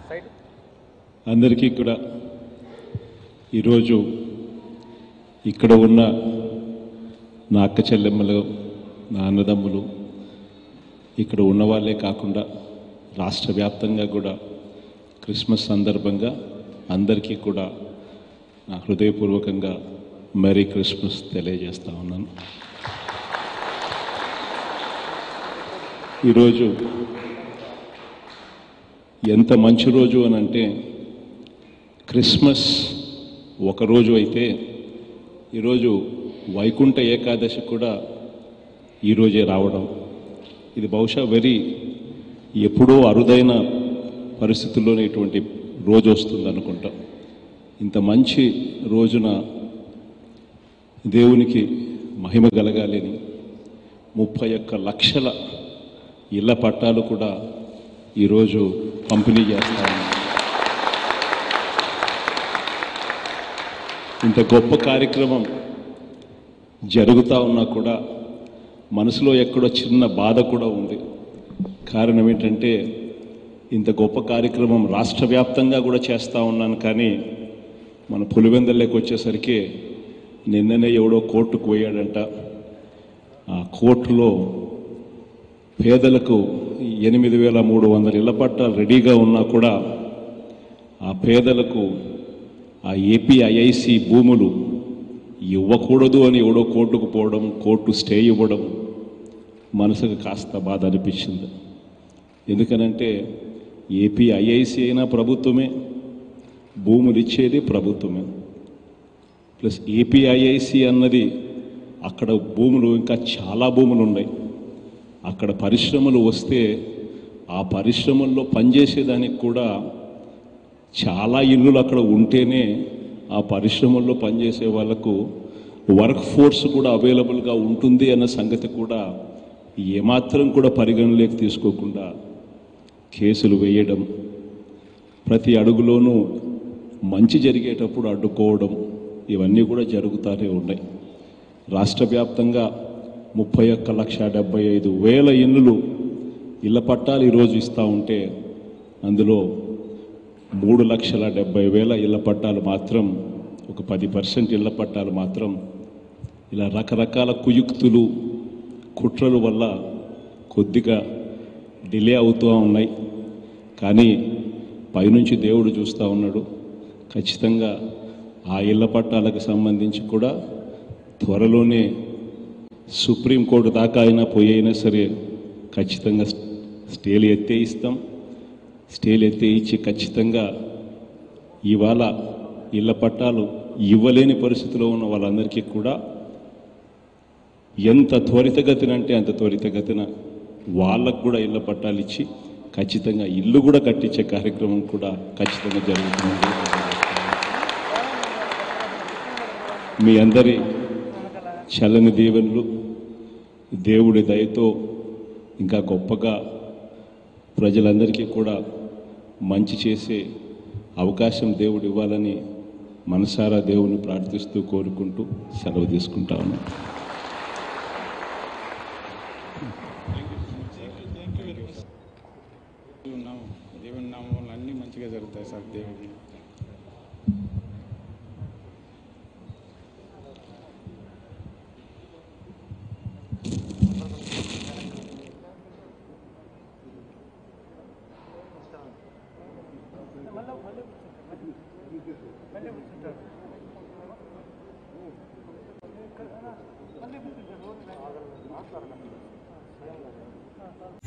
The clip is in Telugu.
సైడ్ అందరికీ కూడా ఈరోజు ఇక్కడ ఉన్న నా అక్క చెల్లెమ్మలు నా అన్నదమ్ములు ఇక్కడ ఉన్న వాళ్ళే కాకుండా రాష్ట్ర వ్యాప్తంగా కూడా క్రిస్మస్ సందర్భంగా అందరికీ కూడా నా హృదయపూర్వకంగా మెరీ క్రిస్మస్ తెలియజేస్తా ఉన్నాను ఈరోజు ఎంత మంచి రోజు అని అంటే క్రిస్మస్ ఒక రోజు అయితే ఈరోజు వైకుంఠ ఏకాదశి కూడా ఈరోజే రావడం ఇది బహుశా వెరీ ఎప్పుడో అరుదైన పరిస్థితుల్లోనే ఇటువంటి రోజు వస్తుంది అనుకుంటాం ఇంత మంచి రోజున దేవునికి మహిమ కలగాలని ముప్పై ఒక్క లక్షల ఇళ్ల పట్టాలు కూడా ఈరోజు పంపిణీ చేస్తా ఉన్నాం ఇంత గొప్ప కార్యక్రమం జరుగుతూ ఉన్నా కూడా మనసులో ఎక్కడో చిన్న బాధ కూడా ఉంది కారణం ఏంటంటే ఇంత గొప్ప కార్యక్రమం రాష్ట్ర వ్యాప్తంగా కూడా చేస్తూ ఉన్నాను కానీ మన పులివెందల్లోకి వచ్చేసరికి నిన్ననే ఎవడో కోర్టుకు పోయాడంట ఆ కోర్టులో పేదలకు ఎనిమిది వేల మూడు వందల ఇళ్ల పట్టాలు రెడీగా ఉన్నా కూడా ఆ పేదలకు ఆ ఏపీఐఐసి భూములు ఇవ్వకూడదు అని ఎవడో కోర్టుకు పోవడం కోర్టు స్టే ఇవ్వడం మనసుకు కాస్త బాధ అనిపించింది ఎందుకనంటే ఏపీఐఐసి అయినా ప్రభుత్వమే భూములు ఇచ్చేది ప్రభుత్వమే ప్లస్ ఏపీఐఐసి అన్నది అక్కడ భూములు ఇంకా చాలా భూములు ఉన్నాయి అక్కడ పరిశ్రమలు వస్తే ఆ పరిశ్రమల్లో పనిచేసేదానికి కూడా చాలా ఇల్లులు అక్కడ ఉంటేనే ఆ పరిశ్రమల్లో పనిచేసే వాళ్ళకు వర్క్ ఫోర్స్ కూడా అవైలబుల్గా ఉంటుంది అన్న సంగతి కూడా ఏమాత్రం కూడా పరిగణలోకి తీసుకోకుండా కేసులు వేయడం ప్రతి అడుగులోనూ మంచి జరిగేటప్పుడు అడ్డుకోవడం ఇవన్నీ కూడా జరుగుతూనే ఉన్నాయి రాష్ట్ర వ్యాప్తంగా ముప్పై ఒక్క లక్ష డెబ్బై ఐదు వేల ఇళ్ళు ఇళ్ల పట్టాలు ఈరోజు ఇస్తూ ఉంటే అందులో మూడు లక్షల డెబ్బై వేల ఇళ్ల పట్టాలు మాత్రం ఒక పది పర్సెంట్ ఇళ్ల పట్టాలు మాత్రం ఇలా రకరకాల కుయుక్తులు కుట్రల వల్ల కొద్దిగా డిలే అవుతూ ఉన్నాయి కానీ పైనుంచి దేవుడు చూస్తూ ఉన్నాడు ఖచ్చితంగా ఆ ఇళ్ల పట్టాలకు సంబంధించి కూడా త్వరలోనే సుప్రీంకోర్టు దాకా అయినా పోయి అయినా సరే ఖచ్చితంగా స్టేలు ఎత్తే ఇస్తాం స్టేలు ఎత్తే ఇచ్చి ఖచ్చితంగా ఇవాళ ఇళ్ల పట్టాలు ఇవ్వలేని పరిస్థితిలో ఉన్న వాళ్ళందరికీ కూడా ఎంత త్వరితగతిన అంటే అంత త్వరితగతిన వాళ్ళకు కూడా ఇళ్ల పట్టాలు ఇచ్చి ఖచ్చితంగా ఇల్లు కూడా కట్టించే కార్యక్రమం కూడా ఖచ్చితంగా జరుగుతుంది మీ అందరి చల్లని దీవెనలు దేవుడి దయతో ఇంకా గొప్పగా ప్రజలందరికీ కూడా మంచి చేసే అవకాశం దేవుడు ఇవ్వాలని మనసారా దేవుని ప్రార్థిస్తూ కోరుకుంటూ సెలవు తీసుకుంటా ఉన్నాను ఉన్నాము దేవుని నామం వల్ల అన్నీ మంచిగా జరుగుతాయి సార్ దేవుడికి మళ్ళీ